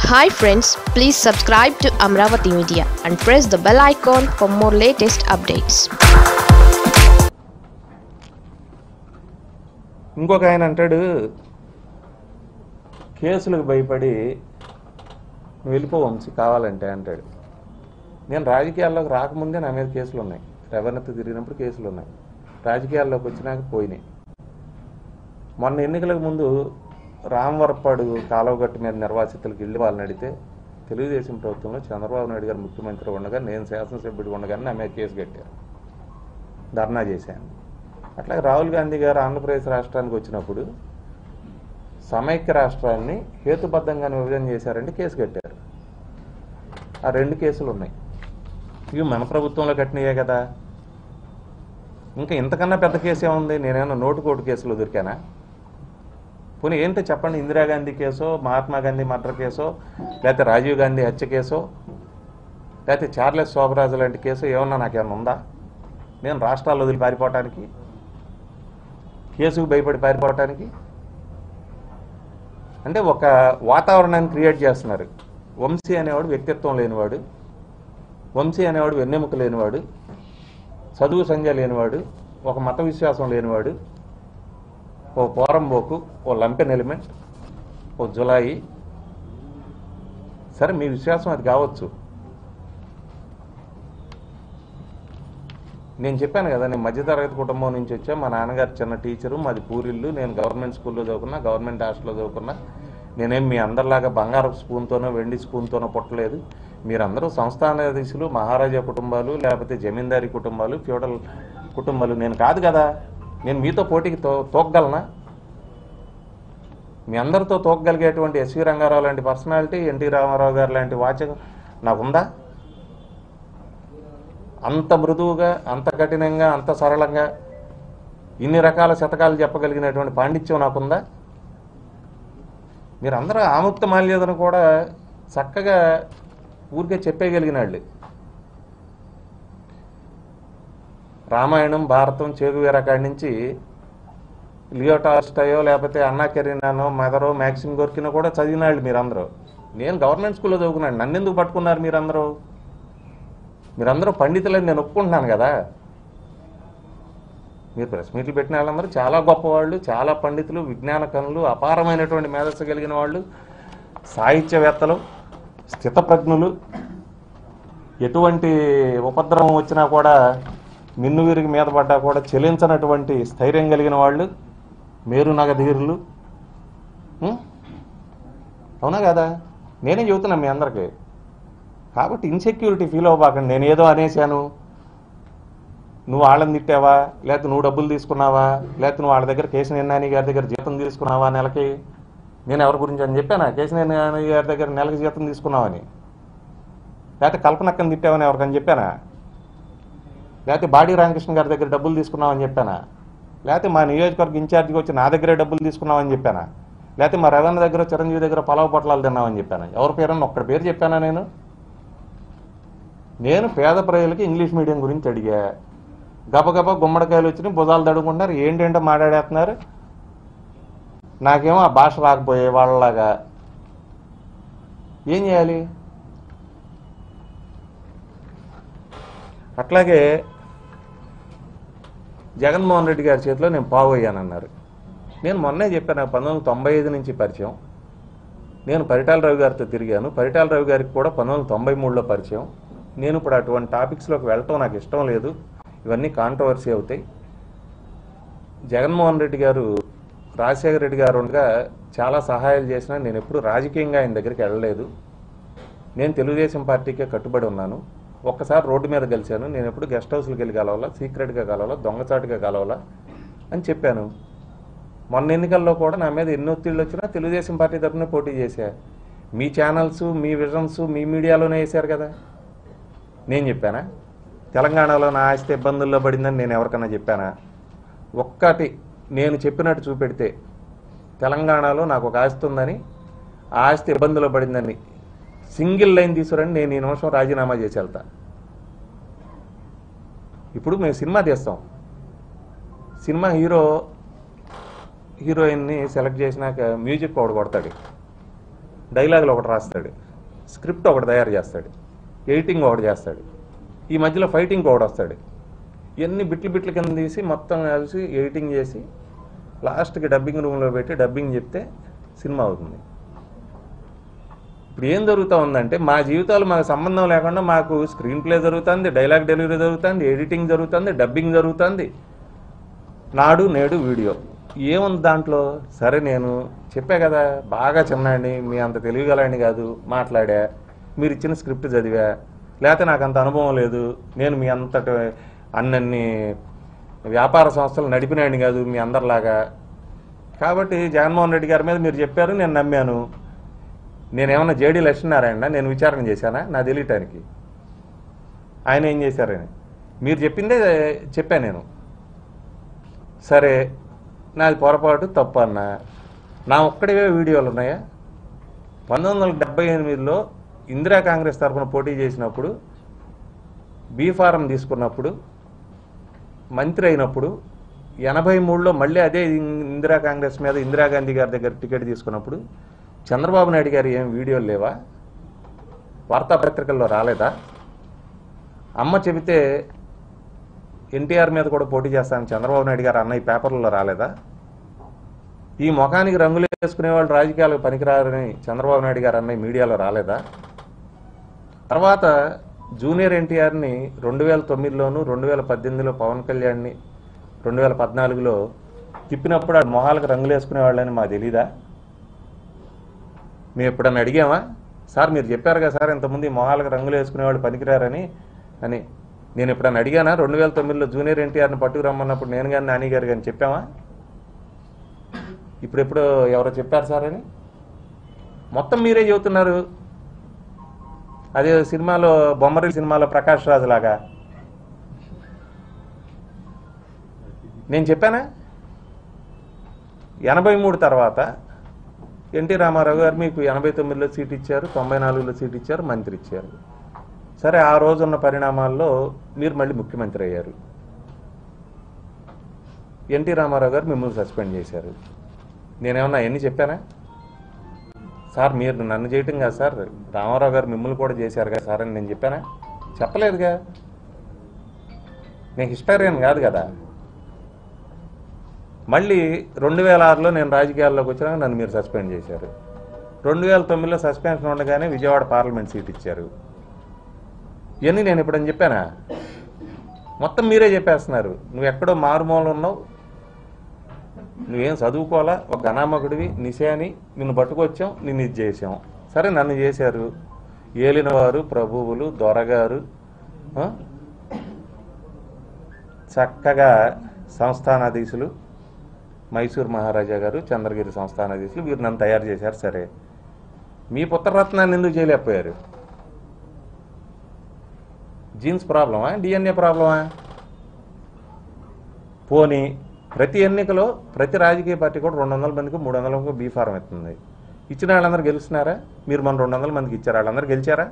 Hi friends please subscribe to Amaravati media and press the bell icon for more latest updates ఇంకొక ఆయన అంటాడు కేసులకు భయపడి నువ్వు వెళ్ళిపో వంశీ కావాలంటే అంటాడు నేను రాజకీయాల్లోకి రాకముందే నా మీద కేసులు ఉన్నాయి రెవెన్యూతో తిరిగినప్పుడు కేసులు ఉన్నాయి రాజకీయాల్లోకి వచ్చినాక పోయినాయి మొన్న ఎన్నికలకు ముందు రామవరపాడు కాలువగట్టు మీద నిర్వాసితులకు ఇల్లు వాళ్ళని అడిగితే తెలుగుదేశం ప్రభుత్వంలో చంద్రబాబు నాయుడు గారు ముఖ్యమంత్రి ఉండగా నేను శాసనసభ్యుడు ఉండగానే నా మీద కేసు కట్టారు ధర్నా చేశాను అట్లాగే రాహుల్ గాంధీ గారు ఆంధ్రప్రదేశ్ రాష్ట్రానికి వచ్చినప్పుడు సమైక్య రాష్ట్రాన్ని హేతుబద్ధంగా విభజన చేశారంటే కేసు కట్టారు ఆ రెండు కేసులు ఉన్నాయి ఇవి మన ప్రభుత్వంలో కట్టినయే కదా ఇంకా ఇంతకన్నా పెద్ద కేసు ఏముంది నేనేమన్నా నోటు కోటు కేసులో దొరికానా పోనీ ఏంటో చెప్పండి ఇందిరాగాంధీ కేసో మహాత్మా గాంధీ మర్డర్ కేసో లేకపోతే రాజీవ్ గాంధీ హత్య కేసో లేకపోతే చార్లెస్ శోభరాజు లాంటి కేసు ఏమన్నా నాకేమన్నా ఉందా నేను రాష్ట్రాల్లో వదిలి పారిపోవటానికి కేసుకు భయపడి పారిపోవటానికి అంటే ఒక వాతావరణాన్ని క్రియేట్ చేస్తున్నారు వంశీ అనేవాడు వ్యక్తిత్వం లేనివాడు వంశీ అనేవాడు వెన్నెముక లేనివాడు చదువు సంధ్య లేనివాడు ఒక మత విశ్వాసం లేనివాడు ఓ పోరంబోకు ఓ లంపెన్ ఎలిమెంట్ ఓ జులాయి సరే మీ విశ్వాసం అది కావచ్చు నేను చెప్పాను కదా నేను మధ్యతరగతి కుటుంబం నుంచి వచ్చా మా నాన్నగారు చిన్న టీచరు మాది పూరిల్లు నేను గవర్నమెంట్ స్కూల్లో చదువుకున్నా గవర్నమెంట్ హాస్టల్లో చదువుకున్నా నేనేం మీ అందరిలాగా బంగారం స్పూన్తోనో వెండి స్పూన్తోనో పుట్టలేదు మీరందరూ సంస్థానాధీశులు మహారాజా కుటుంబాలు లేకపోతే జమీందారీ కుటుంబాలు ఫ్యూడల్ కుటుంబాలు నేను కాదు కదా నేను మీతో పోటీకి తో తోగలనా మీ అందరితో తోగలిగేటువంటి ఎస్వి రంగారావు లాంటి పర్సనాలిటీ ఎన్టీ రామారావు గారు లాంటి వాచకం నాకుందా అంత మృదువుగా అంత కఠినంగా అంత సరళంగా ఇన్ని రకాల శతకాలు చెప్పగలిగినటువంటి పాండిత్యం నాకుందా మీరందరూ ఆముక్త మాల్యతను కూడా చక్కగా ఊరికే చెప్పేయగలిగిన వాళ్ళు రామాయణం భారతం చేగువేర కాడి నుంచి లియో టాల్స్టాయో లేకపోతే అన్నా కెరీనానో మదరో మ్యాక్సిమ్ గోర్కినో కూడా చదివిన వాళ్ళు మీరందరూ నేను గవర్నమెంట్ స్కూల్లో చదువుకున్నాను నన్ను ఎందుకు పట్టుకున్నారు మీరందరూ మీరందరూ పండితులని నేను ఒప్పుకుంటున్నాను కదా మీరు ప్రెస్ మీట్లు పెట్టిన వాళ్ళందరూ చాలా గొప్పవాళ్ళు చాలా పండితులు విజ్ఞాన కనులు అపారమైనటువంటి మేధస్సు కలిగిన వాళ్ళు సాహిత్యవేత్తలు స్థితప్రజ్ఞులు ఎటువంటి ఉపద్రవం వచ్చినా కూడా మిన్ను విరిగి మీద పడ్డా కూడా చెలించనటువంటి స్థైర్యం కలిగిన వాళ్ళు మేరు నగధీరులు ఉం? అవునా కదా నేనే చెబుతున్నా మీ అందరికీ కాబట్టి ఇన్సెక్యూరిటీ ఫీల్ అవ్వబాకండి నేను ఏదో అనేశాను నువ్వు వాళ్ళని తిట్టావా లేకపోతే నువ్వు డబ్బులు తీసుకున్నావా లేకపోతే నువ్వు వాళ్ళ దగ్గర కేశినేని నాని గారి దగ్గర జీతం తీసుకున్నావా నెలకి నేను ఎవరి గురించి అని చెప్పానా కేశినేని నాని గారి దగ్గర నెలకి జీతం తీసుకున్నావని లేకపోతే కల్పనక్కని తిట్టావని ఎవరికని చెప్పానా లేకపోతే బాడీ రామకృష్ణ గారి దగ్గర డబ్బులు తీసుకున్నావని చెప్పానా లేకపోతే మా నియోజకవర్గ ఇన్ఛార్జిగా వచ్చి నా దగ్గరే డబ్బులు తీసుకున్నావని చెప్పానా లేకపోతే మా రవణ దగ్గర చిరంజీవి దగ్గర పొలావ పొట్లాలు తిన్నామని చెప్పాను ఎవరి పేరన్నా ఒక్కడి పేరు చెప్పానా నేను నేను పేద ప్రజలకి ఇంగ్లీష్ మీడియం గురించి అడిగా గబగబా గుమ్మడికాయలు వచ్చినాయి భుజాలు తడుకుంటున్నారు ఏంటంటే మాట్లాడేస్తున్నారు నాకేమో ఆ భాష రాకపోయే వాళ్ళలాగా ఏం చేయాలి అట్లాగే జగన్మోహన్ రెడ్డి గారి చేతిలో నేను పావు అయ్యానన్నారు నేను మొన్నే చెప్పాను నాకు పంతొమ్మిది వందల తొంభై ఐదు నుంచి పరిచయం నేను పరిటాల రవి గారితో తిరిగాను పరిటాల రవి గారికి కూడా పంతొమ్మిది వందల తొంభై మూడులో పరిచయం నేను ఇప్పుడు అటువంటి టాపిక్స్లోకి వెళ్ళటం నాకు ఇష్టం లేదు ఇవన్నీ కాంట్రవర్సీ అవుతాయి జగన్మోహన్ రెడ్డి గారు రాజశేఖర రెడ్డి గారు ఉండగా చాలా సహాయాలు చేసినా నేను ఎప్పుడు రాజకీయంగా ఆయన దగ్గరికి వెళ్ళలేదు నేను తెలుగుదేశం పార్టీకే కట్టుబడి ఉన్నాను ఒక్కసారి రోడ్డు మీద కలిశాను నేను ఎప్పుడు గెస్ట్ హౌస్కి వెళ్ళి కలవాలా సీక్రెట్గా కలవాలా దొంగచాటుగా కలవాలా అని చెప్పాను మొన్న ఎన్నికల్లో కూడా నా మీద ఎన్ని ఒత్తిళ్ళు వచ్చినా తెలుగుదేశం పార్టీ తరఫున పోటీ చేశా మీ ఛానల్స్ మీ విజన్స్ మీ మీడియాలోనే వేశారు కదా నేను చెప్పానా తెలంగాణలో నా ఆస్తి ఇబ్బందుల్లో పడిందని నేను ఎవరికన్నా చెప్పానా ఒక్కటి నేను చెప్పినట్టు చూపెడితే తెలంగాణలో నాకు ఒక ఆస్తి ఉందని ఆ ఆస్తి ఇబ్బందులో పడిందని సింగిల్ లైన్ తీసుకురండి నేను ఈ నిమిషం రాజీనామా చేసి వెళ్తా ఇప్పుడు మేము సినిమా తీస్తాం సినిమా హీరో హీరోయిన్ని సెలెక్ట్ చేసినాక మ్యూజిక్ ఒకడు కొడతాడు డైలాగులు ఒకటి రాస్తాడు స్క్రిప్ట్ ఒకటి తయారు చేస్తాడు ఎడిటింగ్ ఒకటి చేస్తాడు ఈ మధ్యలో ఫైటింగ్ ఒకటి వస్తాడు ఇవన్నీ బిట్లు బిట్లు కింద తీసి మొత్తం కలిసి ఎడిటింగ్ చేసి లాస్ట్కి డబ్బింగ్ రూమ్లో పెట్టి డబ్బింగ్ చెప్తే సినిమా అవుతుంది ఇప్పుడు ఏం జరుగుతూ ఉందంటే మా జీవితాలు మాకు సంబంధం లేకుండా మాకు స్క్రీన్ ప్లే జరుగుతుంది డైలాగ్ డెలివరీ జరుగుతుంది ఎడిటింగ్ జరుగుతుంది డబ్బింగ్ జరుగుతుంది నాడు నేడు వీడియో ఏముంది దాంట్లో సరే నేను చెప్పా కదా బాగా చిన్నాడిని మీ అంత తెలివిగలని కాదు మాట్లాడా మీరు ఇచ్చిన స్క్రిప్ట్ చదివా లేకపోతే నాకు అంత అనుభవం లేదు నేను మీ అంతటి అన్నన్ని వ్యాపార సంస్థలు నడిపినాడిని కాదు మీ అందరిలాగా కాబట్టి జగన్మోహన్ రెడ్డి గారి మీద మీరు చెప్పారు నేను నమ్మాను నేనేమన్నా జేడీ లక్ష్మీనారాయణ నేను విచారణ చేశానా నా తెలియటానికి ఆయన ఏం చేశారని మీరు చెప్పిందే చెప్పాను నేను సరే నాది పొరపాటు తప్పు అన్న నా ఒక్కడివే వీడియోలు ఉన్నాయా పంతొమ్మిది వందల డెబ్బై ఎనిమిదిలో ఇందిరా కాంగ్రెస్ తరఫున పోటీ చేసినప్పుడు బీ ఫారం తీసుకున్నప్పుడు మంత్రి అయినప్పుడు ఎనభై మూడులో మళ్ళీ అదే ఇందిరా కాంగ్రెస్ మీద ఇందిరాగాంధీ గారి దగ్గర టికెట్ తీసుకున్నప్పుడు చంద్రబాబు నాయుడు గారి ఏం వీడియోలు లేవా వార్తాపత్రికల్లో రాలేదా అమ్మ చెబితే ఎన్టీఆర్ మీద కూడా పోటీ చేస్తానని చంద్రబాబు నాయుడు గారు అన్న ఈ పేపర్లలో రాలేదా ఈ ముఖానికి రంగులు వేసుకునే వాళ్ళు రాజకీయాలకు పనికిరారని చంద్రబాబు నాయుడు గారు అన్న ఈ మీడియాలో రాలేదా తర్వాత జూనియర్ ఎన్టీఆర్ని రెండు వేల తొమ్మిదిలోను రెండు వేల పద్దెనిమిదిలో పవన్ కళ్యాణ్ని రెండు వేల పద్నాలుగులో తిప్పినప్పుడు ఆ మొహాలకు రంగులు వేసుకునే వాళ్ళని మాకు తెలీదా మేము ఎప్పుడన్నా అడిగామా సార్ మీరు చెప్పారు కదా సార్ ఇంతకుముందు ఈ మొహాలకు రంగులు వేసుకునేవాళ్ళు పనికిరారని అని నేను ఎప్పుడన్నా అడిగానా రెండు వేల తొమ్మిదిలో జూనియర్ ఎన్టీఆర్ని పట్టుకురమ్మన్నప్పుడు నేను కానీ నాని గారు కానీ చెప్పామా ఇప్పుడెప్పుడు ఎవరో చెప్పారు సార్ అని మొత్తం మీరే చెబుతున్నారు అదే సినిమాలో బొమ్మరి సినిమాలో ప్రకాష్ రాజు లాగా నేను చెప్పానా ఎనభై మూడు తర్వాత ఎన్టీ రామారావు గారు మీకు ఎనభై తొమ్మిదిలో సీట్ ఇచ్చారు తొంభై నాలుగులో సీట్ ఇచ్చారు మంత్రి ఇచ్చారు సరే ఆ రోజున్న పరిణామాల్లో మీరు మళ్ళీ ముఖ్యమంత్రి అయ్యారు ఎన్టీ రామారావు గారు మిమ్మల్ని సస్పెండ్ చేశారు నేనేమన్నా ఎన్ని చెప్పానా సార్ మీరు నన్ను చేయటం కాదు సార్ రామారావు గారు మిమ్మల్ని కూడా చేశారు కదా సార్ అని నేను చెప్పానా చెప్పలేదుగా నేను హిస్టారియన్ కాదు కదా మళ్ళీ రెండు వేల ఆరులో నేను రాజకీయాల్లోకి వచ్చినాక నన్ను మీరు సస్పెండ్ చేశారు రెండు వేల తొమ్మిదిలో సస్పెన్షన్ ఉండగానే విజయవాడ పార్లమెంట్ సీట్ ఇచ్చారు ఇవన్నీ నేను ఎప్పుడని చెప్పానా మొత్తం మీరే చెప్పేస్తున్నారు నువ్వు ఎక్కడో మారుమూల ఉన్నావు నువ్వేం చదువుకోవాలా ఒక అనామకుడివి నిశాని నిన్ను పట్టుకొచ్చాం నిన్ను ఇది చేసాం సరే నన్ను చేశారు ఏలినవారు ప్రభువులు దొరగారు ఆ? చక్కగా సంస్థానాధీశులు మైసూర్ మహారాజా గారు చంద్రగిరి సంస్థానాధీశులు వీరు నన్ను తయారు చేశారు సరే మీ పుత్రరత్నాన్ని ఎందుకు చేయలేకపోయారు జీన్స్ ప్రాబ్లమా డిఎన్ఏ ప్రాబ్లమా పోనీ ప్రతి ఎన్నికలో ప్రతి రాజకీయ పార్టీ కూడా రెండు వందల మందికి మూడు వందల మందికి బీ ఫారం ఇస్తుంది ఇచ్చిన వాళ్ళందరూ గెలుస్తున్నారా మీరు మన రెండు వందల మందికి ఇచ్చారు వాళ్ళందరూ గెలిచారా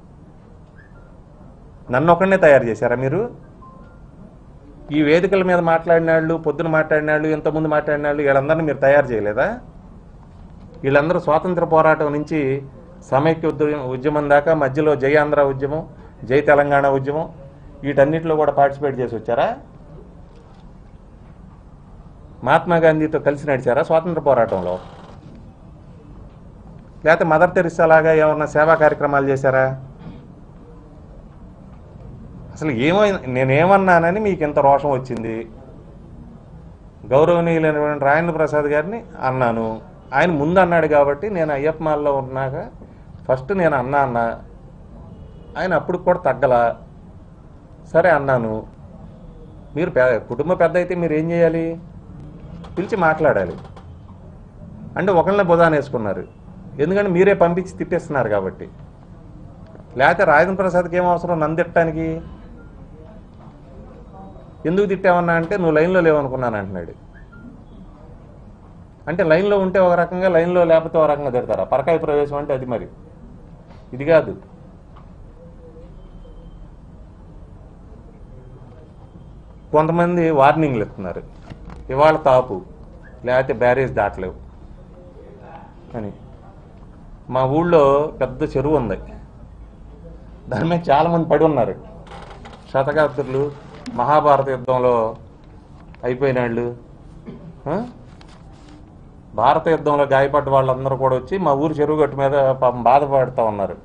నన్ను ఒకనే తయారు చేశారా మీరు ఈ వేదికల మీద మాట్లాడిన వాళ్ళు పొద్దున మాట్లాడిన వాళ్ళు ఇంతకుముందు మాట్లాడిన వాళ్ళు వీళ్ళందరినీ మీరు తయారు చేయలేదా వీళ్ళందరూ స్వాతంత్ర పోరాటం నుంచి సమైక్య ఉద్యమం ఉద్యమం దాకా మధ్యలో జై ఆంధ్ర ఉద్యమం జై తెలంగాణ ఉద్యమం వీటన్నిటిలో కూడా పార్టిసిపేట్ చేసి వచ్చారా మహాత్మా గాంధీతో కలిసి నడిచారా స్వాతంత్ర పోరాటంలో లేకపోతే మదర్ తెరిసా లాగా ఏమన్నా సేవా కార్యక్రమాలు చేశారా అసలు ఏమైనా నేనేమన్నానని మీకు ఇంత రోషం వచ్చింది గౌరవనీయులైనటువంటి రాజేంద్ర ప్రసాద్ గారిని అన్నాను ఆయన ముందు అన్నాడు కాబట్టి నేను అయ్యప్ప మాల్లో ఉన్నాక ఫస్ట్ నేను అన్నా అన్నా ఆయన అప్పుడు కూడా తగ్గల సరే అన్నాను మీరు పె కుటుంబ పెద్ద అయితే మీరు ఏం చేయాలి పిలిచి మాట్లాడాలి అంటే ఒకళ్ళని బుధాన వేసుకున్నారు ఎందుకంటే మీరే పంపించి తిట్టేస్తున్నారు కాబట్టి లేకపోతే రాజేంద్ర ప్రసాద్కి ఏం అవసరం నన్ను తిట్టడానికి ఎందుకు తిట్టావన్నా అంటే నువ్వు లైన్లో లేవనుకున్నాను అంటున్నాడు అంటే లైన్లో ఉంటే ఒక రకంగా లైన్లో లేకపోతే ఒక రకంగా తిడతారా పరకాయ ప్రవేశం అంటే అది మరి ఇది కాదు కొంతమంది వార్నింగ్లు ఇస్తున్నారు ఇవాళ తాపు లేకపోతే బ్యారేజ్ దాటలేవు అని మా ఊళ్ళో పెద్ద చెరువు ఉంది దాని మీద చాలామంది పడి ఉన్నారు శతగాత్రులు మహాభారత యుద్ధంలో అయిపోయిన వాళ్ళు ఆ? భారత యుద్ధంలో గాయపడ్డ వాళ్ళందరూ కూడా వచ్చి మా ఊరు చెరువు గట్టు మీద పాపం బాధపడుతూ ఉన్నారు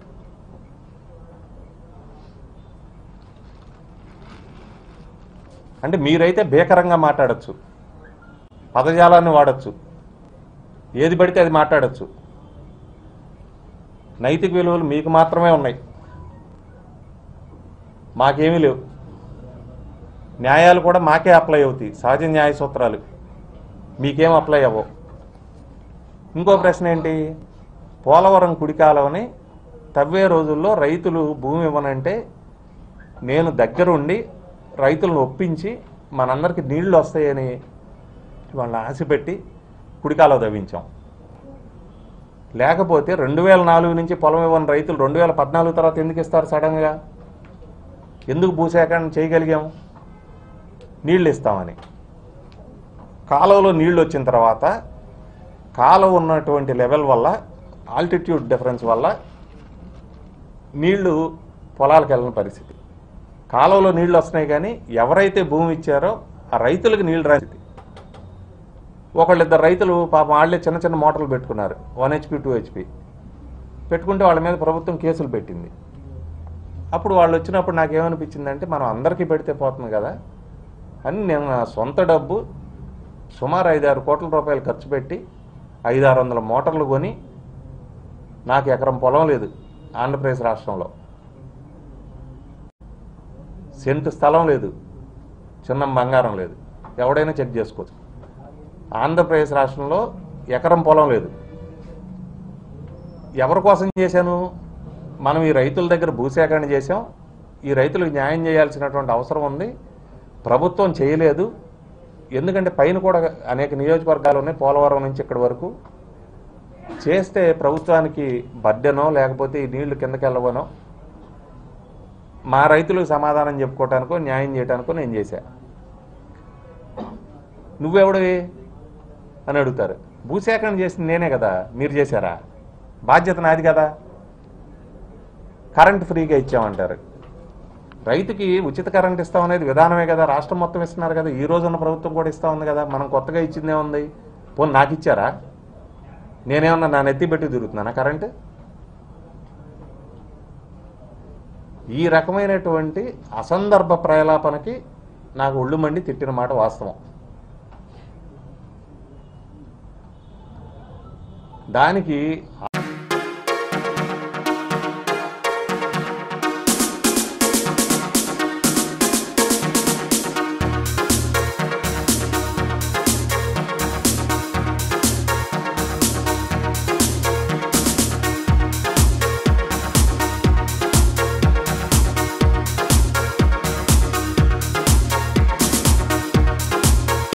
అంటే మీరైతే భీకరంగా మాట్లాడచ్చు పదజాలాన్ని వాడచ్చు ఏది పడితే అది మాట్లాడచ్చు నైతిక విలువలు మీకు మాత్రమే ఉన్నాయి మాకేమీ లేవు న్యాయాలు కూడా మాకే అప్లై అవుతాయి సహజ న్యాయ సూత్రాలు మీకేం అప్లై అవ్వవు ఇంకో ప్రశ్న ఏంటి పోలవరం కుడికాలవని తవ్వే రోజుల్లో రైతులు భూమి ఇవ్వనంటే నేను దగ్గరుండి రైతులను ఒప్పించి మనందరికీ నీళ్లు వస్తాయని వాళ్ళని ఆశపెట్టి కుడికాలువ తవ్వించాం లేకపోతే రెండు వేల నాలుగు నుంచి పొలం ఇవ్వని రైతులు రెండు వేల పద్నాలుగు తర్వాత ఎందుకు ఇస్తారు సడన్గా ఎందుకు భూసేకరణ చేయగలిగాం నీళ్ళు ఇస్తామని కాలువలో నీళ్ళు వచ్చిన తర్వాత కాలువ ఉన్నటువంటి లెవెల్ వల్ల ఆల్టిట్యూడ్ డిఫరెన్స్ వల్ల నీళ్లు పొలాలకు వెళ్ళని పరిస్థితి కాలువలో నీళ్లు వస్తున్నాయి కానీ ఎవరైతే భూమి ఇచ్చారో ఆ రైతులకు నీళ్లు రాసి ఒకళ్ళిద్దరు రైతులు పాపం వాళ్ళే చిన్న చిన్న మోటార్లు పెట్టుకున్నారు వన్ హెచ్పి టూ హెచ్పి పెట్టుకుంటే వాళ్ళ మీద ప్రభుత్వం కేసులు పెట్టింది అప్పుడు వాళ్ళు వచ్చినప్పుడు నాకేమనిపించిందంటే మనం అందరికీ పెడితే పోతుంది కదా అని నేను నా సొంత డబ్బు సుమారు ఐదారు కోట్ల రూపాయలు ఖర్చు పెట్టి ఐదారు వందల మోటార్లు కొని నాకు ఎకరం పొలం లేదు ఆంధ్రప్రదేశ్ రాష్ట్రంలో సెంటు స్థలం లేదు చిన్న బంగారం లేదు ఎవడైనా చెక్ చేసుకోవచ్చు ఆంధ్రప్రదేశ్ రాష్ట్రంలో ఎకరం పొలం లేదు ఎవరి కోసం చేశాను మనం ఈ రైతుల దగ్గర భూసేకరణ చేశాం ఈ రైతులకు న్యాయం చేయాల్సినటువంటి అవసరం ఉంది ప్రభుత్వం చేయలేదు ఎందుకంటే పైన కూడా అనేక నియోజకవర్గాలు ఉన్నాయి పోలవరం నుంచి ఇక్కడి వరకు చేస్తే ప్రభుత్వానికి బడ్డెనో లేకపోతే ఈ నీళ్లు కిందకి వెళ్ళవనో మా రైతులకు సమాధానం చెప్పుకోవటానికో న్యాయం చేయడానికో నేను చేశా నువ్వెవడివి అని అడుగుతారు భూసేకరణ చేసింది నేనే కదా మీరు చేశారా బాధ్యత నాది కదా కరెంట్ ఫ్రీగా ఇచ్చామంటారు రైతుకి ఉచిత కరెంట్ ఇస్తాం అనేది విధానమే కదా రాష్ట్రం మొత్తం ఇస్తున్నారు కదా ఈ రోజు ఉన్న ప్రభుత్వం కూడా ఇస్తా ఉంది కదా మనం కొత్తగా ఇచ్చిందే ఉంది పోనీ నాకు ఇచ్చారా నేనేమన్నా నా నెత్తి పెట్టి తిరుగుతున్నానా కరెంటు ఈ రకమైనటువంటి అసందర్భ ప్రలాపనకి నాకు ఒళ్ళు మండి తిట్టిన మాట వాస్తవం దానికి